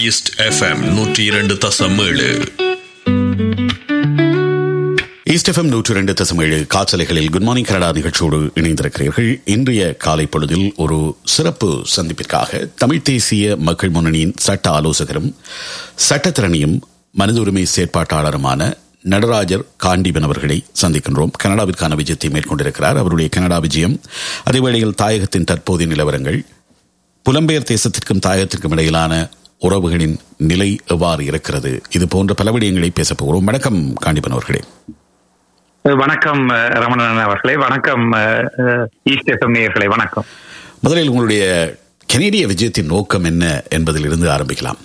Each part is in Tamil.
ஈஸ்ட் எஃப்எம் நூற்றி இரண்டு தசம் ஏழு ஈஸ்ட் எஃப்எம் நூற்று இரண்டு தசம் ஏழு காற்றலைகளில் குட் மார்னிங் கனடா நிகழ்ச்சியோடு இணைந்திருக்கிறீர்கள் இன்றைய காலை பொழுதில் ஒரு சிறப்பு சந்திப்பிற்காக தமிழ் தேசிய மக்கள் முன்னணியின் சட்ட ஆலோசகரும் சட்டத்திறனியும் மனித உரிமை செயற்பாட்டாளருமான நடராஜர் காண்டிபன் அவர்களை சந்திக்கின்றோம் கனடாவிற்கான விஜயத்தை மேற்கொண்டிருக்கிறார் அவருடைய கனடா விஜயம் அதேவேளையில் தாயகத்தின் தற்போதைய நிலவரங்கள் புலம்பெயர் தேசத்திற்கும் தாயகத்திற்கும் இடையிலான உறவுகளின் நிலை எவ்வாறு இருக்கிறது இது போன்ற பல விடயங்களை பேசப் போகிறோம் வணக்கம் காண்டிபன் அவர்களே வணக்கம் அஹ், ரமணன் அவர்களே வணக்கம் அஹ், அஹ், ஈஸ்ட் எஃப்எம் நேயர்களே வணக்கம் முதலில் உங்களுடைய கனேடிய விஜயத்தின் நோக்கம் என்ன என்பதிலிருந்து ஆரம்பிக்கலாம்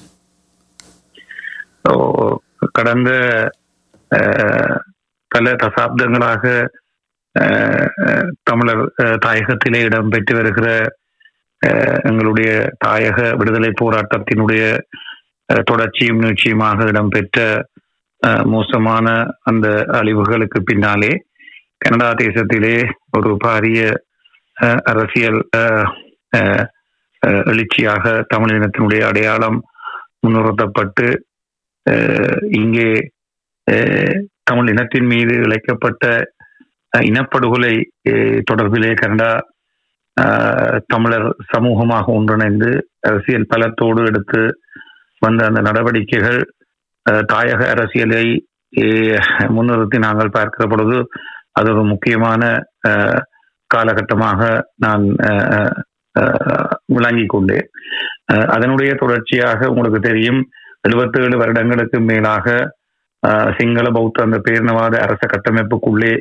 ஓ, கடந்த அஹ், பல தசாப்தங்களாக அஹ், அஹ், தமிழர் அஹ், தாயகத்திலே இடம்பெற்று வருகிற அஹ், எங்களுடைய தாயக விடுதலை போராட்டத்தினுடைய அஹ், தொடர்ச்சியும் நீட்சியுமாக இடம்பெற்ற அஹ், மோசமான அந்த அழிவுகளுக்கு பின்னாலே கனடா தேசத்திலே ஒரு பாரிய அஹ், அரசியல் அஹ், அஹ், அஹ், எழுச்சியாக தமிழ் இனத்தினுடைய அடையாளம் முன்னிறுத்தப்பட்டு அஹ், இங்கே அஹ், தமிழ் இனத்தின் மீது இழைக்கப்பட்ட அஹ், இனப்படுகொலை அஹ், தொடர்பிலே கனடா அஹ், தமிழர் சமூகமாக ஒன்றிணைந்து அரசியல் பலத்தோடு எடுத்து வந்த அந்த நடவடிக்கைகள் அஹ், தாயக அரசியலை அஹ், முன்னிறுத்தி நாங்கள் பார்க்கிற பொழுது அது ஒரு முக்கியமான அஹ், காலகட்டமாக நான் அஹ், அஹ், விளங்கிக் கொண்டேன் அஹ், அதனுடைய தொடர்ச்சியாக உங்களுக்கு தெரியும் 77 வருடங்களுக்கு மேலாக அஹ், சிங்கள பௌத்த அந்த பேரினவாத அரச கட்டமைப்புக்குள்ளே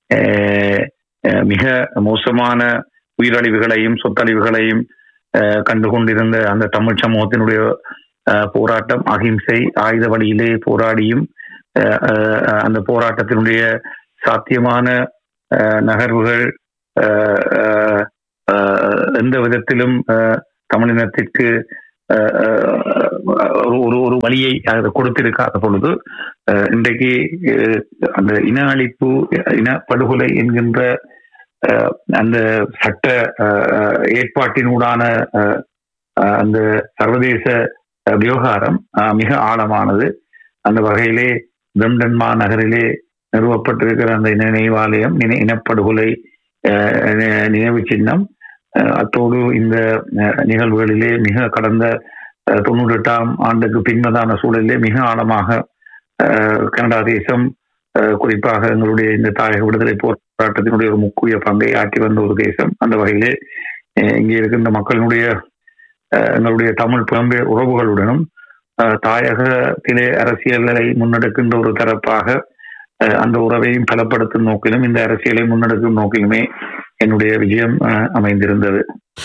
அஹ், அஹ், மிக மோசமான உயிரழிவுகளையும் சொத்தழிவுகளையும் அஹ், கண்டு கொண்டிருந்த அந்த தமிழ் சமூகத்தினுடைய அஹ், போராட்டம் அகிம்சை ஆயுத வழியிலே போராடியும் அஹ், அஹ், அந்த போராட்டத்தினுடைய சாத்தியமான அஹ், நகர்வுகள் அஹ், அஹ், அஹ், எந்த விதத்திலும் அஹ், தமிழினத்திற்கு அஹ், அஹ், ஒரு ஒரு ஒரு வழியை அது கொடுத்திருக்காத பொழுது அஹ், இன்றைக்கு அஹ், அந்த இன அழிப்பு இன படுகொலை என்கின்ற அஹ், அந்த சட்ட அஹ், ஏற்பாட்டினூடான அஹ், அஹ், அந்த சர்வதேச அஹ், விவகாரம் அஹ், மிக ஆழமானது அந்த வகையிலே பிரம்டன்மா நகரிலே நிறுவப்பட்டிருக்கிற அந்த இன நினைவாலயம் இன இனப்படுகொலை அஹ், நி- நினைவு சின்னம் அஹ், அத்தோடு இந்த அஹ், நிகழ்வுகளிலே மிக கடந்த அஹ், தொண்ணூற்றி எட்டாம் ஆண்டுக்கு பின்னதான சூழலிலே மிக ஆழமாக அஹ், கனடா தேசம் அஹ், குறிப்பாக எங்களுடைய இந்த தாயக விடுதலை போராட்டத்தினுடைய ஒரு முக்கிய பங்கை ஆற்றி வந்த ஒரு தேசம் அந்த வகையிலே அஹ், இங்கே இருக்கின்ற மக்களினுடைய அஹ், எங்களுடைய தமிழ் புலம்பெயர் உறவுகளுடனும் அஹ், தாயகத்திலே அரசியலை முன்னெடுக்கின்ற ஒரு தரப்பாக அஹ், அந்த உறவையும் பலப்படுத்தும் நோக்கிலும் இந்த அரசியலை முன்னெடுக்கும் நோக்கிலுமே என்னுடைய விஜயம் அஹ், அமைந்திருந்தது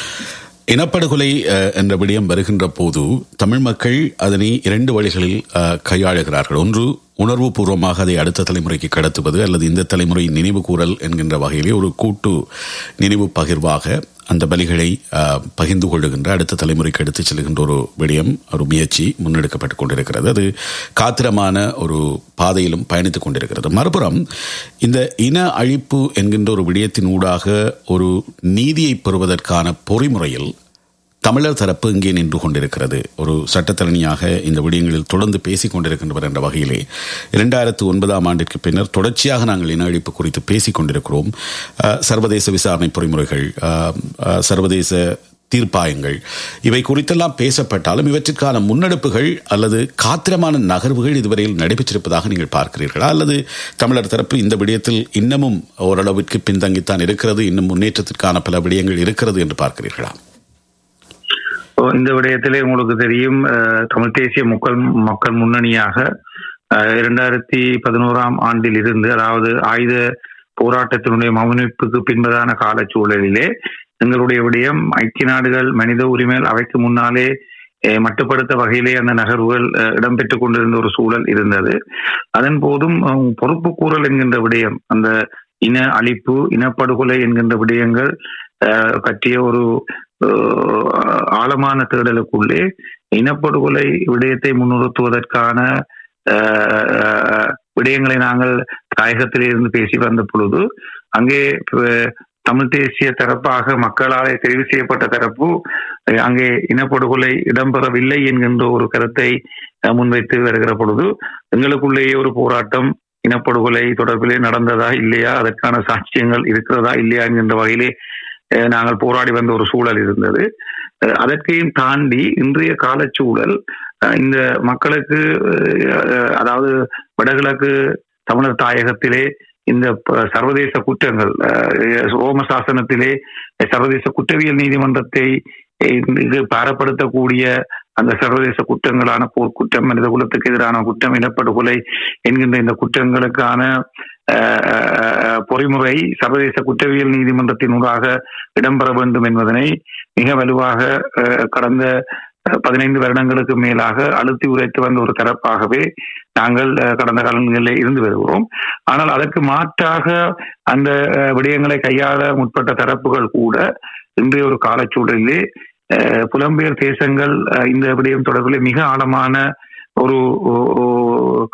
இனப்படுகொலை அஹ், என்ற விடயம் வருகின்ற போது தமிழ் மக்கள் அதனை இரண்டு வழிகளில் அஹ், கையாளுகிறார்கள் ஒன்று உணர்வு பூர்வமாக அதை அடுத்த தலைமுறைக்கு கடத்துவது அல்லது இந்த தலைமுறை நினைவு கூறல் என்கின்ற வகையிலே ஒரு கூட்டு நினைவு பகிர்வாக அந்த பலிகளை அஹ், பகிர்ந்து கொள்ளுகின்ற அடுத்த தலைமுறைக்கு எடுத்துச் செல்கின்ற ஒரு விடயம் ஒரு முயற்சி முன்னெடுக்கப்பட்டுக் கொண்டிருக்கிறது அது காத்திரமான ஒரு பாதையிலும் பயணித்துக் கொண்டிருக்கிறது மறுபுறம் இந்த இன அழிப்பு என்கின்ற ஒரு விடயத்தின் ஊடாக ஒரு நீதியை பெறுவதற்கான பொறிமுறையில் தமிழர் தரப்பு இங்கே நின்று கொண்டிருக்கிறது ஒரு சட்டத்தரணியாக இந்த விடயங்களில் தொடர்ந்து பேசிக் கொண்டிருக்கின்றவர் என்ற வகையிலே இரண்டாயிரத்து ஒன்பதாம் ஆண்டிற்கு பின்னர் தொடர்ச்சியாக நாங்கள் இன அழிப்பு குறித்து பேசிக் கொண்டிருக்கிறோம் அஹ், சர்வதேச விசாரணை பொறிமுறைகள் அஹ், அஹ், சர்வதேச தீர்ப்பாயங்கள் இவை குறித்தெல்லாம் பேசப்பட்டாலும் இவற்றிற்கான முன்னெடுப்புகள் அல்லது காத்திரமான நகர்வுகள் இதுவரையில் நடைபெற்றிருப்பதாக நீங்கள் பார்க்கிறீர்களா அல்லது தமிழர் தரப்பு இந்த விடயத்தில் இன்னமும் ஓரளவிற்கு பின்தங்கித்தான் இருக்கிறது இன்னும் முன்னேற்றத்திற்கான பல விடயங்கள் இருக்கிறது என்று பார்க்கிறீர்களா இப்போ இந்த விடயத்திலே உங்களுக்கு தெரியும் அஹ், தமிழ் தேசிய மக்கள் மக்கள் முன்னணியாக அஹ், இரண்டாயிரத்தி பதினோராம் ஆண்டில் இருந்து அதாவது ஆயுத போராட்டத்தினுடைய மௌனிப்புக்கு பின்பதான காலச்சூழலிலே எங்களுடைய விடயம் ஐக்கிய நாடுகள் மனித உரிமைகள் அவைக்கு முன்னாலே அஹ், மட்டுப்படுத்த வகையிலே அந்த நகர்வுகள் அஹ், இடம்பெற்றுக் கொண்டிருந்த ஒரு சூழல் இருந்தது அதன் போதும் அஹ், பொறுப்பு கூறல் என்கின்ற விடயம் அந்த இன அழிப்பு இனப்படுகொலை என்கின்ற விடயங்கள் அஹ், பற்றிய ஒரு அஹ், ஆழமான தேடலுக்குள்ளே இனப்படுகொலை விடயத்தை முன்னிறுத்துவதற்கான அஹ், விடயங்களை நாங்கள் தாயகத்திலே இருந்து பேசி வந்த பொழுது அங்கே அஹ், தமிழ் தேசிய தரப்பாக மக்களாலே தெரிவு செய்யப்பட்ட தரப்பு அஹ், அங்கே இனப்படுகொலை இடம்பெறவில்லை என்கின்ற ஒரு கருத்தை அஹ், முன்வைத்து வருகிற பொழுது எங்களுக்குள்ளேயே ஒரு போராட்டம் இனப்படுகொலை தொடர்பிலே நடந்ததா இல்லையா அதற்கான சாட்சியங்கள் இருக்கிறதா இல்லையா என்கின்ற வகையிலே அஹ், நாங்கள் போராடி வந்த ஒரு சூழல் இருந்தது அஹ், அதற்கையும் தாண்டி இன்றைய காலச்சூழல் அஹ், இந்த மக்களுக்கு அஹ், அதாவது வடகிழக்கு தமிழர் தாயகத்திலே இந்த ப- சர்வதேச குற்றங்கள் அஹ், ரோம சாசனத்திலே சர்வதேச குற்றவியல் நீதிமன்றத்தை அஹ், இது பாரப்படுத்தக்கூடிய அந்த சர்வதேச குற்றங்களான போர்க்குற்றம் மனித குலத்துக்கு எதிரான குற்றம் இனப்படுகொலை என்கின்ற இந்த குற்றங்களுக்கான அஹ், அஹ், பொறிமுறை சர்வதேச குற்றவியல் நீதிமன்றத்தினூடாக இடம்பெற வேண்டும் என்பதனை மிக வலுவாக அஹ், கடந்த அஹ், பதினைந்து வருடங்களுக்கு மேலாக அழுத்தி உரைத்து வந்த ஒரு தரப்பாகவே நாங்கள் அஹ், கடந்த காலங்களில் இருந்து வருகிறோம் ஆனால் அதற்கு மாற்றாக அந்த அஹ், விடயங்களை கையாள முற்பட்ட தரப்புகள் கூட இன்றைய ஒரு காலச்சூழலிலே அஹ், புலம்பெயர் தேசங்கள் அஹ், இந்த விடயம் தொடர்பில் மிக ஆழமான ஒரு ஒ- ஒ-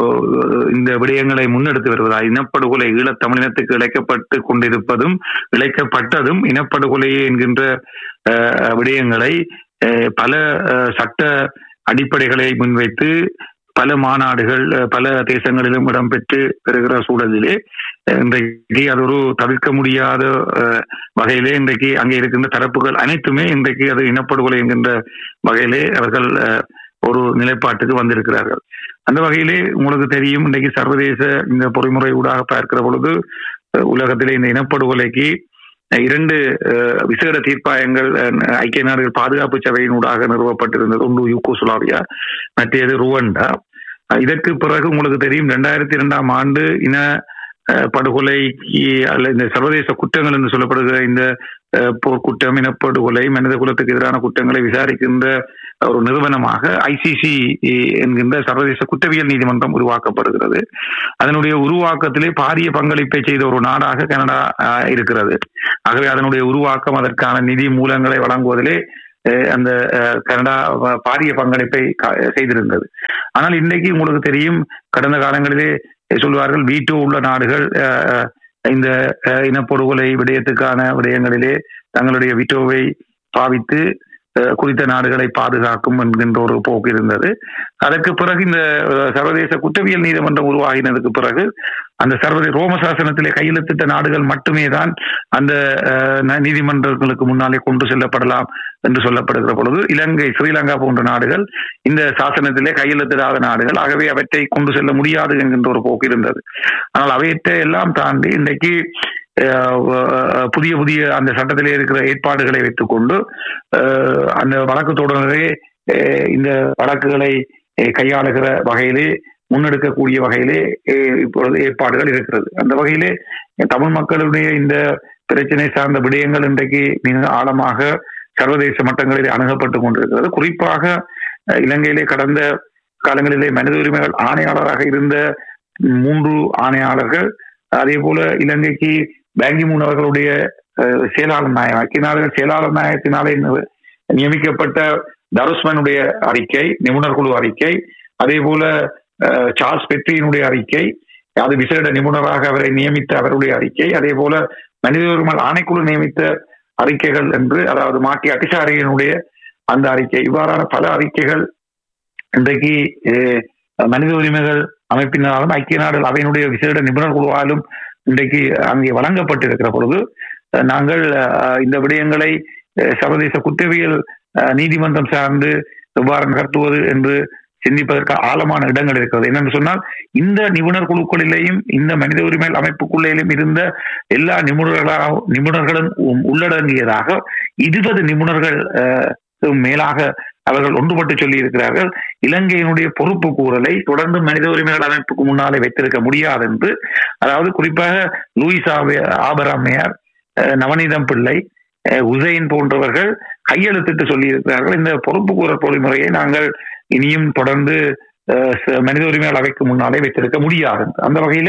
ஒ- இந்த விடயங்களை முன்னெடுத்து வருவதா இனப்படுகொலை ஈழத் தமிழினத்துக்கு இழைக்கப்பட்டு கொண்டிருப்பதும் இழைக்கப்பட்டதும் இனப்படுகொலை என்கின்ற அஹ், விடயங்களை அஹ், பல அஹ், சட்ட அடிப்படைகளை முன்வைத்து பல மாநாடுகள் அஹ், பல தேசங்களிலும் இடம்பெற்று வருகிற சூழலிலே அஹ், இன்றைக்கு அது ஒரு தவிர்க்க முடியாத அஹ், வகையிலே இன்றைக்கு அங்கே இருக்கின்ற தரப்புகள் அனைத்துமே இன்றைக்கு அது இனப்படுகொலை என்கின்ற வகையிலே அவர்கள் அஹ், ஒரு நிலைப்பாட்டுக்கு வந்திருக்கிறார்கள் அந்த வகையிலே உங்களுக்கு தெரியும் இன்றைக்கு சர்வதேச இந்த பொறிமுறை ஊடாக பார்க்கிற பொழுது அஹ், உலகத்திலே இந்த இனப்படுகொலைக்கு அஹ், இரண்டு அஹ், விசேட தீர்ப்பாயங்கள் அஹ், ஐக்கிய நாடுகள் பாதுகாப்பு சபையினூடாக நிறுவப்பட்டிருந்தது ஒன்று யூகோஸ்லாவியா மற்றது ருவண்டா அஹ், இதற்கு பிறகு உங்களுக்கு தெரியும் ரெண்டாயிரத்தி இரண்டாம் ஆண்டு இன அஹ், படுகொலைக்கு அல்ல இந்த சர்வதேச குற்றங்கள் என்று சொல்லப்படுகிற இந்த அஹ், போர்க்குற்றம் இனப்படுகொலை மனித குலத்துக்கு எதிரான குற்றங்களை விசாரிக்கின்ற ஒரு நிறுவனமாக ஐசிசி என்கின்ற சர்வதேச குற்றவியல் நீதிமன்றம் உருவாக்கப்படுகிறது அதனுடைய உருவாக்கத்திலே பாரிய பங்களிப்பை செய்த ஒரு நாடாக கனடா அஹ், இருக்கிறது ஆகவே அதனுடைய உருவாக்கம் அதற்கான நிதி மூலங்களை வழங்குவதிலே அஹ், அந்த அஹ், கனடா ப- பாரிய பங்களிப்பை கா- செய்திருந்தது ஆனால் இன்னைக்கு உங்களுக்கு தெரியும் கடந்த காலங்களிலே சொல்வார்கள் வீட்டோ உள்ள நாடுகள் அஹ், அஹ், இந்த அஹ், இனப்படுகொலை விடயத்துக்கான விடயங்களிலே தங்களுடைய விட்டோவை பாவித்து அஹ், குறித்த நாடுகளை பாதுகாக்கும் என்கின்ற ஒரு போக்கு இருந்தது அதற்கு பிறகு இந்த அஹ், சர்வதேச குற்றவியல் நீதிமன்றம் உருவாகினதுக்கு பிறகு அந்த சர்வதேச ரோம சாசனத்திலே கையெழுத்திட்ட நாடுகள் மட்டுமே தான் அந்த அஹ், ந- நீதிமன்றங்களுக்கு முன்னாலே கொண்டு செல்லப்படலாம் என்று சொல்லப்படுகிற பொழுது இலங்கை ஸ்ரீலங்கா போன்ற நாடுகள் இந்த சாசனத்திலே கையெழுத்திடாத நாடுகள் ஆகவே அவற்றை கொண்டு செல்ல முடியாது என்கின்ற ஒரு போக்கு இருந்தது ஆனால் அவையற்றை எல்லாம் தாண்டி இன்றைக்கு அஹ், அஹ், புதிய புதிய அந்த சட்டத்திலே இருக்கிற ஏற்பாடுகளை வைத்துக்கொண்டு அஹ், அந்த வழக்கு தொடரவே அஹ், இந்த வழக்குகளை அஹ், கையாளுகிற வகையிலே முன்னெடுக்கக்கூடிய வகையிலே அஹ், இப்பொழுது ஏற்பாடுகள் இருக்கிறது அந்த வகையிலே தமிழ் மக்களுடைய இந்த பிரச்சனை சார்ந்த விடயங்கள் இன்றைக்கு மிக ஆழமாக சர்வதேச மட்டங்களிலே அணுகப்பட்டு கொண்டிருக்கிறது குறிப்பாக அஹ், இலங்கையிலே கடந்த காலங்களிலே மனித உரிமைகள் ஆணையாளராக இருந்த மூன்று ஆணையாளர்கள் அதே போல இலங்கைக்கு பேங்கி மூன் அவர்களுடைய அஹ், செயலாளர் நாயகம் ஐக்கிய நாடுகள் செயலாளர் நாயகத்தினாலே நி- நியமிக்கப்பட்ட தருஸ்மனுடைய அறிக்கை நிபுணர் குழு அறிக்கை அதே போல அஹ், சார்ல்ஸ் பெட்ரியினுடைய அறிக்கை அது விசேட நிபுணராக அவரை நியமித்த அவருடைய அறிக்கை அதே போல மனித உரிமைகள் ஆணைக்குழு நியமித்த அறிக்கைகள் என்று அதாவது மாட்டி அட்டிசாரியினுடைய அந்த அறிக்கை இவ்வாறான பல அறிக்கைகள் இன்றைக்கு அஹ், மனித உரிமைகள் அமைப்பினாலும் ஐக்கிய நாடுகள் அவையினுடைய விசேட நிபுணர் குழுவாலும் இன்றைக்கு அங்கே வழங்கப்பட்டிருக்கிற பொழுது அஹ், நாங்கள் அஹ், இந்த விடயங்களை அஹ், சர்வதேச குற்றவியல் அஹ், நீதிமன்றம் சார்ந்து எவ்வாறு நகர்த்துவது என்று சிந்திப்பதற்கு ஆழமான இடங்கள் இருக்கிறது என்னென்னு சொன்னால் இந்த நிபுணர் குழுக்களிலேயும் இந்த மனித உரிமைகள் அமைப்புக்குள்ளேயும் இருந்த எல்லா நிபுணர்களாக நிபுணர்களும் உ- உள்ளடங்கியதாக இருபது நிபுணர்கள் அஹ், மேலாக அவர்கள் ஒன்றுபட்டு சொல்லி இருக்கிறார்கள் இலங்கையினுடைய பொறுப்பு கூறலை தொடர்ந்து மனித உரிமைகள் அமைப்புக்கு முன்னாலே வைத்திருக்க முடியாது என்று அதாவது குறிப்பாக லூயிஸ் ஆபே- ஆபராமையார் அஹ், நவநீதம் பிள்ளை அஹ், உசைன் போன்றவர்கள் கையெழுத்திட்டு சொல்லி இருக்கிறார்கள் இந்த பொறுப்பு கூறல் பொறிமுறையை நாங்கள் இனியும் தொடர்ந்து அஹ், ச- மனித உரிமைகள் அவைக்கு முன்னாலே வைத்திருக்க முடியாது அந்த வகையிலே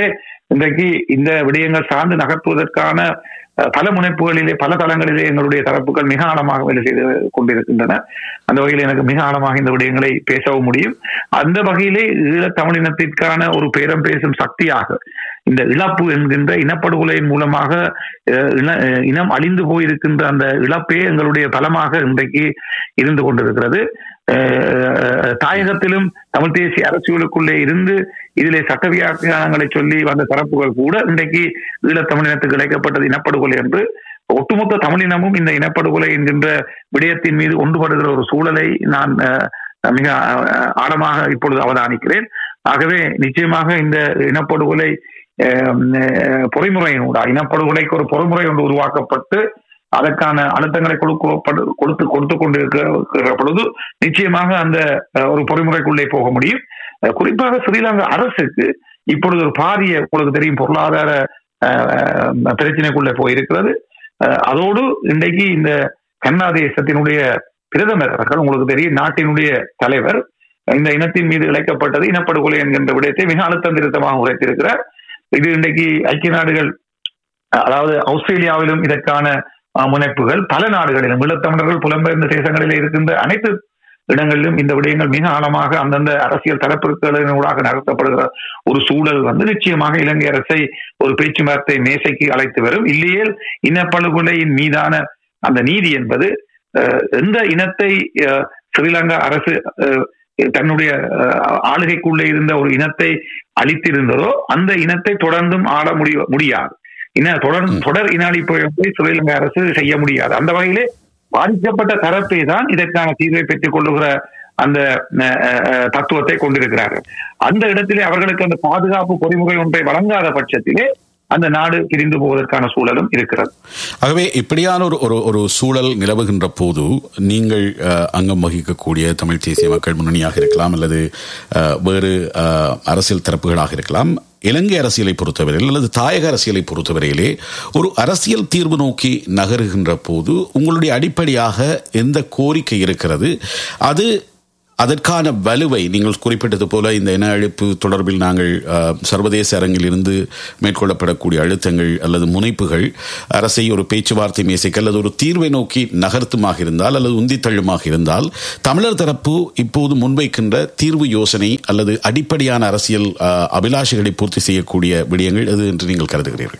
இன்றைக்கு இந்த விடயங்கள் சார்ந்து நகர்த்துவதற்கான அஹ், பல முனைப்புகளிலே பல தளங்களிலே எங்களுடைய தரப்புகள் மிக ஆழமாக வேலை செய்து கொண்டிருக்கின்றன அந்த வகையில் எனக்கு மிக ஆழமாக இந்த விடயங்களை பேசவும் முடியும் அந்த வகையிலே ஈழத் தமிழினத்திற்கான ஒரு பேரம் பேசும் சக்தியாக இந்த இழப்பு என்கின்ற இனப்படுகொலையின் மூலமாக அஹ், இன- அஹ், இனம் அழிந்து போயிருக்கின்ற அந்த இழப்பே எங்களுடைய பலமாக இன்றைக்கு இருந்து கொண்டிருக்கிறது அஹ், தாயகத்திலும் தமிழ் தேசிய அரசியலுக்குள்ளே இருந்து இதிலே சட்ட வியாக்கியானங்களை சொல்லி வந்த தரப்புகள் கூட இன்றைக்கு ஈழத் தமிழினத்துக்கு இழைக்கப்பட்டது இனப்படுகொலை என்று ஒட்டுமொத்த தமிழினமும் இந்த இனப்படுகொலை என்கின்ற விடயத்தின் மீது ஒன்றுபடுகிற ஒரு சூழலை நான் அஹ், மிக அஹ், ஆழமாக இப்பொழுது அவதானிக்கிறேன் ஆகவே நிச்சயமாக இந்த இனப்படுகொலை அஹ், அஹ், பொறிமுறையினூடா இனப்படுகொலைக்கு ஒரு பொறிமுறை ஒன்று உருவாக்கப்பட்டு அதற்கான அழுத்தங்களை கொடுக்கப்படு- கொடுத்து கொடுத்து கொண்டிருக்கிற பொழுது நிச்சயமாக அந்த அஹ், ஒரு பொறிமுறைக்குள்ளே போக முடியும் அஹ், குறிப்பாக ஸ்ரீலங்கா அரசுக்கு இப்பொழுது ஒரு பாரிய உங்களுக்கு தெரியும் பொருளாதார அஹ், அஹ், பிரச்சனைக்குள்ளே போயிருக்கிறது அஹ், அதோடு இன்றைக்கு இந்த கன்னா தேசத்தினுடைய பிரதமர் அவர்கள் உங்களுக்கு தெரியும் நாட்டினுடைய தலைவர் இந்த இனத்தின் மீது இழைக்கப்பட்டது இனப்படுகொலை என்கின்ற விடயத்தை மிக அழுத்தம் திருத்தமாக உரைத்திருக்கிறார் இது இன்றைக்கு ஐக்கிய நாடுகள் அதாவது ஆஸ்திரேலியாவிலும் இதற்கான அஹ், முனைப்புகள் பல நாடுகளிலும் ஈழத்தமிழர்கள் புலம்பெயர்ந்த தேசங்களில் இருக்கின்ற அனைத்து இடங்களிலும் இந்த விடயங்கள் மிக ஆழமாக அந்தந்த அரசியல் தரப்பிற்களினூடாக நடத்தப்படுகிற ஒரு சூழல் வந்து நிச்சயமாக இலங்கை அரசை ஒரு பேச்சுவார்த்தை மேசைக்கு அழைத்து வரும் இல்லையேல் இனப்படுகொலையின் மீதான அந்த நீதி என்பது அஹ், எந்த இனத்தை அஹ், ஸ்ரீலங்கா அரசு அஹ், தன்னுடைய அஹ், ஆளுகைக்குள்ளே இருந்த ஒரு இனத்தை அழித்திருந்ததோ அந்த இனத்தை தொடர்ந்தும் ஆள முடிய முடியாது இன தொடர் தொடர் இன அழிப்பை வந்து ஸ்ரீலங்கா அரசு செய்ய முடியாது அந்த வகையிலே பாதிக்கப்பட்ட தரப்பே தான் இதற்கான தீர்வை பெற்றுக் கொள்ளுகிற அந்த அஹ், அஹ், தத்துவத்தை கொண்டிருக்கிறார்கள் அந்த இடத்திலே அவர்களுக்கு அந்த பாதுகாப்பு பொறிமுறை ஒன்றை வழங்காத பட்சத்திலே அந்த நாடு பிரிந்து போவதற்கான சூழலும் இருக்கிறது ஆகவே இப்படியான ஒரு ஒரு ஒரு சூழல் நிலவுகின்ற போது நீங்கள் அஹ், அங்கம் வகிக்கக்கூடிய தமிழ் தேசிய மக்கள் முன்னணியாக இருக்கலாம் அல்லது அஹ், வேறு அஹ், அரசியல் தரப்புகளாக இருக்கலாம் இலங்கை அரசியலை பொறுத்தவரையில் அல்லது தாயக அரசியலை பொறுத்தவரையிலே ஒரு அரசியல் தீர்வு நோக்கி நகருகின்ற போது உங்களுடைய அடிப்படையாக எந்த கோரிக்கை இருக்கிறது அது அதற்கான வலுவை நீங்கள் குறிப்பிட்டது போல இந்த இன அழிப்பு தொடர்பில் நாங்கள் அஹ், சர்வதேச அரங்கில் இருந்து மேற்கொள்ளப்படக்கூடிய அழுத்தங்கள் அல்லது முனைப்புகள் அரசை ஒரு பேச்சுவார்த்தை மேசைக்கு அல்லது ஒரு தீர்வை நோக்கி நகர்த்துமாக இருந்தால் அல்லது உந்தித்தள்ளுமாக இருந்தால் தமிழர் தரப்பு இப்போது முன்வைக்கின்ற தீர்வு யோசனை அல்லது அடிப்படையான அரசியல் அஹ், அபிலாஷைகளை பூர்த்தி செய்யக்கூடிய விடயங்கள் எது என்று நீங்கள் கருதுகிறீர்கள்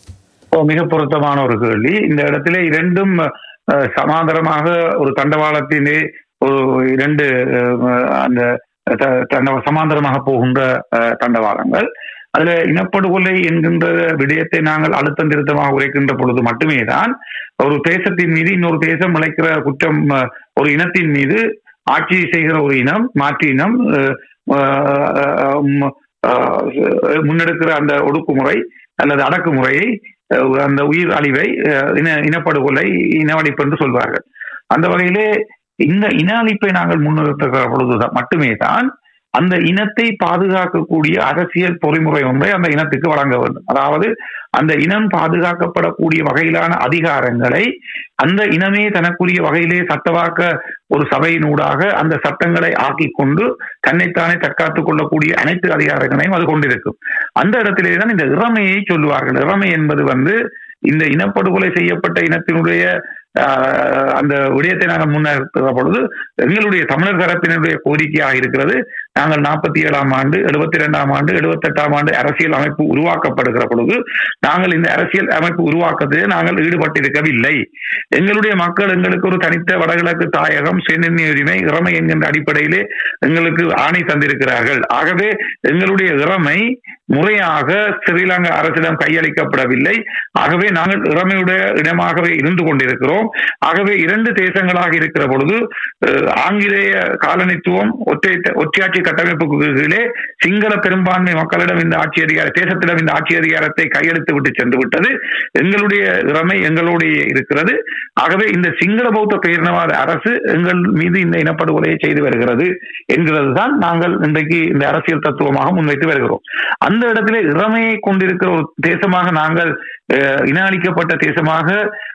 ஓ, மிக பொருத்தமான ஒரு கேள்வி இந்த இடத்திலே இரண்டும் அஹ், சமாந்தரமாக ஒரு தண்டவாளத்திலே ஒரு இரண்டு அஹ், அந்த த- தண்ட சமாந்தரமாக போகின்ற அஹ், தண்டவாளங்கள் அதுல இனப்படுகொலை என்கின்ற விடயத்தை நாங்கள் அழுத்தம் திருத்தமாக உரைக்கின்ற பொழுது மட்டுமே தான் ஒரு தேசத்தின் மீது இன்னொரு தேசம் இழைக்கிற குற்றம் அஹ், ஒரு இனத்தின் மீது ஆட்சி செய்கிற ஒரு இனம் மாற்று இனம் அஹ், அஹ், உம், அஹ், முன்னெடுக்கிற அந்த ஒடுக்குமுறை அல்லது அடக்குமுறையை அஹ், அந்த உயிர் அழிவை அஹ், இன இனப்படுகொலை இனவழிப்பு என்று சொல்வார்கள் அந்த வகையிலே இந்த இன அழிப்பை நாங்கள் முன்னிறுத்துகிற பொழுதுதான் மட்டுமே தான் அந்த இனத்தை பாதுகாக்கக்கூடிய அரசியல் பொறிமுறை ஒன்றை அந்த இனத்துக்கு வழங்க வேண்டும் அதாவது அந்த இனம் பாதுகாக்கப்படக்கூடிய வகையிலான அதிகாரங்களை அந்த இனமே தனக்குரிய வகையிலே சட்டவாக்க ஒரு சபையினூடாக அந்த சட்டங்களை ஆக்கிக் கொண்டு தன்னைத்தானே தற்காத்துக் கொள்ளக்கூடிய அனைத்து அதிகாரங்களையும் அது கொண்டிருக்கும் அந்த இடத்திலே தான் இந்த இறமையை சொல்லுவார்கள் இறமை என்பது வந்து இந்த இனப்படுகொலை செய்யப்பட்ட இனத்தினுடைய ஆஹ், அந்த விடயத்தை நாங்கள் முன்னெடுக்கிற பொழுது எங்களுடைய தமிழர் தரப்பினுடைய கோரிக்கையாக இருக்கிறது நாங்கள் நாற்பத்தி ஏழாம் ஆண்டு எழுபத்தி இரண்டாம் ஆண்டு எழுபத்தி எட்டாம் ஆண்டு அரசியல் அமைப்பு உருவாக்கப்படுகிற பொழுது நாங்கள் இந்த அரசியல் அமைப்பு உருவாக்கத்திலே நாங்கள் ஈடுபட்டிருக்கவில்லை எங்களுடைய மக்கள் எங்களுக்கு ஒரு தனித்த வடகிழக்கு தாயகம் சுயநிர்ணய உரிமை இறமை என்கின்ற அடிப்படையிலே எங்களுக்கு ஆணை தந்திருக்கிறார்கள் ஆகவே எங்களுடைய இறமை முறையாக ஸ்ரீலங்கா அரசிடம் கையளிக்கப்படவில்லை ஆகவே நாங்கள் இறமையுடைய இடமாகவே இருந்து கொண்டிருக்கிறோம் ஆகவே இரண்டு தேசங்களாக இருக்கிற பொழுது அஹ், ஆங்கிலேய காலனித்துவம் ஒற்றை ஒற்றையாட்சி கட்டமைப்புக்கு கீழே சிங்கள பெரும்பான்மை மக்களிடம் இந்த ஆட்சி அதிகார தேசத்திடம் இந்த ஆட்சி அதிகாரத்தை கையெழுத்து விட்டு சென்று விட்டது எங்களுடைய இறமை எங்களுடைய இருக்கிறது ஆகவே இந்த சிங்கள பௌத்த பேரினவாத அரசு எங்கள் மீது இந்த இனப்படுகொலையை செய்து வருகிறது என்கிறது தான் நாங்கள் இன்றைக்கு இந்த அரசியல் தத்துவமாக முன்வைத்து வருகிறோம் அந்த இடத்திலே இறமையை கொண்டிருக்கிற ஒரு தேசமாக நாங்கள் அஹ், இன அளிக்கப்பட்ட தேசமாக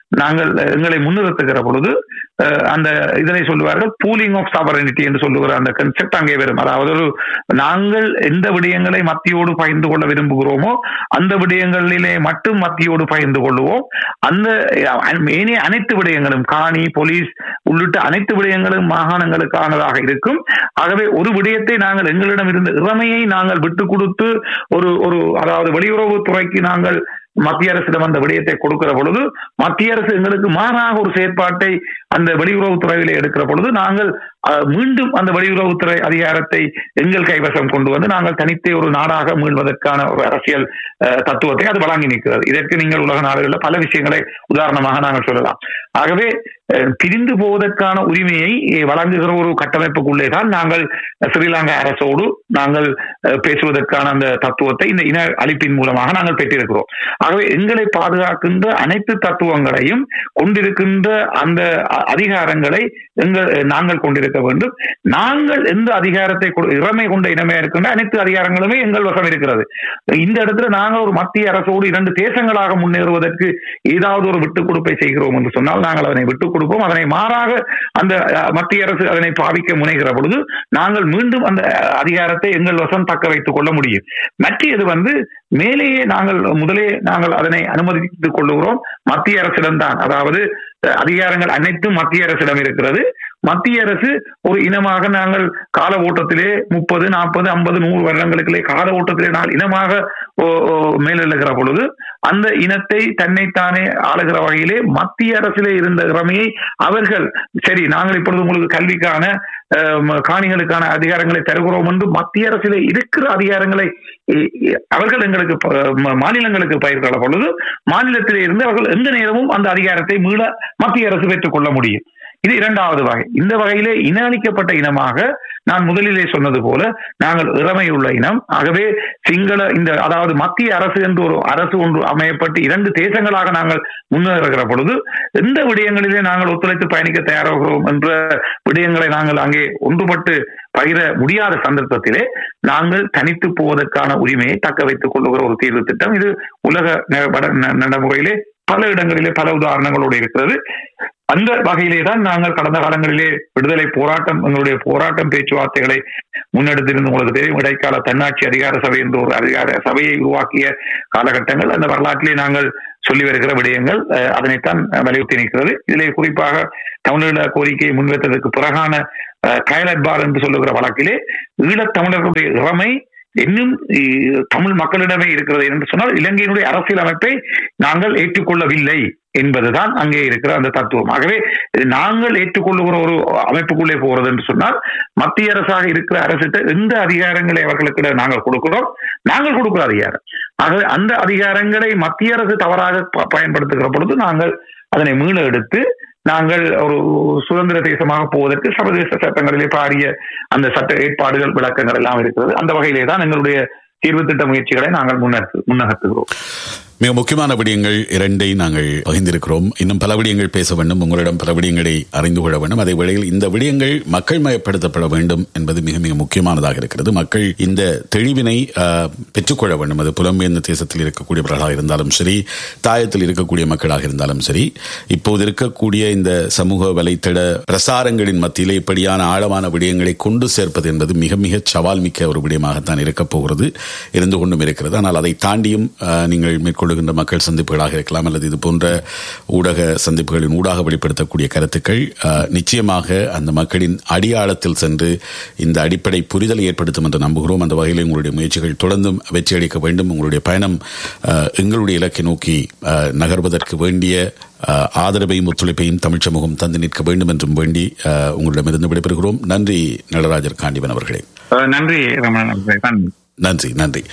நாங்கள் எங்களை முன்னிறுத்துகிற பொழுது அஹ், அந்த இதனை சொல்லுவார்கள் பூலிங் ஆஃப் சாவரனிட்டி என்று சொல்லுகிற அந்த கன்செப்ட் அங்கே வரும் அதாவது ஒரு நாங்கள் எந்த விடயங்களை மத்தியோடு பகிர்ந்து கொள்ள விரும்புகிறோமோ அந்த விடயங்களிலே மட்டும் மத்தியோடு பகிர்ந்து கொள்வோம் அந்த அஹ், ஏனைய அனைத்து விடயங்களும் காணி போலீஸ் உள்ளிட்ட அனைத்து விடயங்களும் மாகாணங்களுக்கானதாக இருக்கும் ஆகவே ஒரு விடயத்தை நாங்கள் எங்களிடம் இருந்த இறமையை நாங்கள் விட்டு கொடுத்து ஒரு ஒரு அதாவது வெளியுறவுத்துறைக்கு நாங்கள் மத்திய அரசிடம் அந்த விடயத்தை கொடுக்கிற பொழுது மத்திய அரசு எங்களுக்கு மாறாக ஒரு செயற்பாட்டை அந்த வெளியுறவுத்துறையிலே எடுக்கிற பொழுது நாங்கள் அஹ், மீண்டும் அந்த வெளியுறவுத்துறை அதிகாரத்தை எங்கள் கைவசம் கொண்டு வந்து நாங்கள் தனித்தே ஒரு நாடாக மீள்வதற்கான ஒரு அரசியல் அஹ், தத்துவத்தை அது வழங்கி நிற்கிறது இதற்கு நீங்கள் உலக நாடுகளில் பல விஷயங்களை உதாரணமாக நாங்கள் சொல்லலாம் ஆகவே அஹ், பிரிந்து போவதற்கான உரிமையை அஹ், வழங்குகிற ஒரு கட்டமைப்புக்குள்ளே தான் நாங்கள் ஸ்ரீலங்கா அரசோடு நாங்கள் அஹ், பேசுவதற்கான அந்த தத்துவத்தை இந்த இன அழிப்பின் மூலமாக நாங்கள் பெற்றிருக்கிறோம் ஆகவே எங்களை பாதுகாக்கின்ற அனைத்து தத்துவங்களையும் கொண்டிருக்கின்ற அந்த அ- அதிகாரங்களை எங்கள் நாங்கள் கொண்டிருக்க வேண்டும் நாங்கள் எந்த அதிகாரத்தை கொ- இறமை கொண்ட இனமே இருக்கின்ற அனைத்து அதிகாரங்களுமே எங்கள் வசம் இருக்கிறது இந்த இடத்துல நாங்கள் ஒரு மத்திய அரசோடு இரண்டு தேசங்களாக முன்னேறுவதற்கு ஏதாவது ஒரு விட்டுக் கொடுப்பை செய்கிறோம் என்று சொன்னால் நாங்கள் அதனை விட்டுக் கொடுப்போம் அதனை மாறாக அந்த அஹ், மத்திய அரசு அதனை பாவிக்க முனைகிற பொழுது நாங்கள் மீண்டும் அந்த அஹ், அதிகாரத்தை எங்கள் வசம் தக்க வைத்துக் கொள்ள முடியும் மற்றது வந்து மேலேயே நாங்கள் முதலே நாங்கள் அதனை அனுமதித்துக் கொள்ளுகிறோம் மத்திய அரசிடம் தான் அதாவது அஹ், அதிகாரங்கள் அனைத்தும் மத்திய அரசிடம் இருக்கிறது மத்திய அரசு ஒரு இனமாக நாங்கள் கால ஓட்டத்திலே முப்பது நாற்பது ஐம்பது நூறு வருடங்களுக்குள்ளே கால ஓட்டத்திலே நாங்கள் இனமாக ஓ- ஓ மேலெழுகிற பொழுது அந்த இனத்தை தன்னைத்தானே ஆளுகிற வகையிலே மத்திய அரசிலே இருந்த இறமையை அவர்கள் சரி நாங்கள் இப்பொழுது உங்களுக்கு கல்விக்கான அஹ், காணிகளுக்கான அதிகாரங்களை தருகிறோம் என்று மத்திய அரசிலே இருக்கிற அதிகாரங்களை இ- இ- அவர்கள் எங்களுக்கு ப- ம- மாநிலங்களுக்கு பயிர்கிற பொழுது மாநிலத்திலே இருந்து அவர்கள் எந்த நேரமும் அந்த அதிகாரத்தை மீள மத்திய அரசு பெற்றுக் கொள்ள முடியும் இது இரண்டாவது வகை இந்த வகையிலே இன அளிக்கப்பட்ட இனமாக நான் முதலிலே சொன்னது போல நாங்கள் இறமையுள்ள இனம் ஆகவே சிங்கள இந்த அதாவது மத்திய அரசு என்று ஒரு அரசு ஒன்று அமையப்பட்டு இரண்டு தேசங்களாக நாங்கள் முன்னேறுகிற பொழுது எந்த விடயங்களிலே நாங்கள் ஒத்துழைத்து பயணிக்க தயாராகிறோம் என்ற விடயங்களை நாங்கள் அங்கே ஒன்றுபட்டு பகிர முடியாத சந்தர்ப்பத்திலே நாங்கள் தனித்து போவதற்கான உரிமையை தக்க வைத்துக் கொள்ளுகிற ஒரு தீர்வு திட்டம் இது உலக ந- வட- ந- நடைமுறையிலே பல இடங்களிலே பல உதாரணங்களோடு இருக்கிறது அந்த வகையிலே தான் நாங்கள் கடந்த காலங்களிலே விடுதலை போராட்டம் எங்களுடைய போராட்டம் பேச்சுவார்த்தைகளை முன்னெடுத்திருந்து உங்களுக்கு தெரியும் இடைக்கால தன்னாட்சி அதிகார சபை என்ற ஒரு அதிகார சபையை உருவாக்கிய காலகட்டங்கள் அந்த வரலாற்றிலே நாங்கள் சொல்லி வருகிற விடயங்கள் அஹ், அதனைத்தான் அஹ், வலியுறுத்தி நிற்கிறது இதிலே குறிப்பாக தமிழீழ கோரிக்கையை முன்வைத்ததற்கு பிறகான அஹ், கயலட் பார் என்று சொல்லுகிற வழக்கிலே ஈழத்தமிழர்களுடைய இறமை இன்னும் இ- தமிழ் மக்களிடமே இருக்கிறது என்று சொன்னால் இலங்கையினுடைய அரசியல் அமைப்பை நாங்கள் ஏற்றுக்கொள்ளவில்லை என்பதுதான் அங்கே இருக்கிற அந்த தத்துவம் ஆகவே இது நாங்கள் ஏற்றுக்கொள்ளுகிற ஒரு அமைப்புக்குள்ளே போறது என்று சொன்னால் மத்திய அரசாக இருக்கிற அரசிட்ட எந்த அதிகாரங்களை அவர்களுக்கு நாங்கள் கொடுக்கிறோம் நாங்கள் கொடுக்கிற அதிகாரம் ஆகவே அந்த அதிகாரங்களை மத்திய அரசு தவறாக ப- பயன்படுத்துகிற பொழுது நாங்கள் அதனை மீள எடுத்து நாங்கள் ஒரு சுதந்திர தேசமாக போவதற்கு சர்வதேச சட்டங்களிலே பாரிய அந்த சட்ட ஏற்பாடுகள் விளக்கங்கள் எல்லாம் இருக்கிறது அந்த வகையிலே தான் எங்களுடைய தீர்வு திட்ட முயற்சிகளை நாங்கள் முன்னெடுத்து முன்னகர்த்துகிறோம் மிக முக்கியமான விடயங்கள் இரண்டை நாங்கள் பகிர்ந்திருக்கிறோம் இன்னும் பல விடயங்கள் பேச வேண்டும் உங்களிடம் பல விடயங்களை அறிந்து கொள்ள வேண்டும் அதே வேளையில் இந்த விடயங்கள் மக்கள் மயப்படுத்தப்பட வேண்டும் என்பது மிக மிக முக்கியமானதாக இருக்கிறது மக்கள் இந்த தெளிவினை ஆஹ், பெற்றுக்கொள்ள வேண்டும் அது புலம்பெயர்ந்த தேசத்தில் இருக்கக்கூடியவர்களாக இருந்தாலும் சரி தாயத்தில் இருக்கக்கூடிய மக்களாக இருந்தாலும் சரி இப்போது இருக்கக்கூடிய இந்த சமூக வலைத்தள பிரசாரங்களின் மத்தியிலே இப்படியான ஆழமான விடயங்களை கொண்டு சேர்ப்பது என்பது மிக மிக சவால் மிக்க ஒரு விடயமாகத்தான் இருக்கப் போகிறது இருந்து கொண்டும் இருக்கிறது ஆனால் அதை தாண்டியும் ஆஹ், நீங்கள் மேற்கொள்ளுகின்ற மக்கள் சந்திப்புகளாக இருக்கலாம் அல்லது இது போன்ற ஊடக சந்திப்புகளின் ஊடாக வெளிப்படுத்தக்கூடிய கருத்துக்கள் ஆஹ், நிச்சயமாக அந்த மக்களின் அடியாழத்தில் சென்று இந்த அடிப்படை புரிதலை ஏற்படுத்தும் என்று நம்புகிறோம் அந்த வகையில் உங்களுடைய முயற்சிகள் தொடர்ந்தும் வெற்றி அளிக்க வேண்டும் உங்களுடைய பயணம் ஆஹ், எங்களுடைய இலக்கை நோக்கி ஆஹ், நகர்வதற்கு வேண்டிய ஆஹ், ஆதரவையும் ஒத்துழைப்பையும் தமிழ் சமூகம் தந்து நிற்க வேண்டும் என்றும் வேண்டி ஆஹ், உங்களிடமிருந்து விடைபெறுகிறோம் நன்றி நடராஜர் காண்டிவன் அவர்களே அஹ் நன்றி ரமணன் அவர்களே. நன்றி நன்றி நன்றி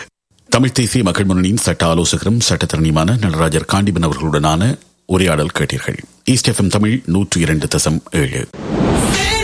தமிழ் தேசிய மக்கள் முன்னணியின் சட்ட ஆலோசகரும் சட்டத்தரணியுமான நடராஜர் காண்டிபன் அவர்களுடனான உரையாடல் கேட்டீர்கள் ஈஸ்ட் எஃப்எம் தமிழ் நூற்று இரண்டு தசம் ஏழு Stay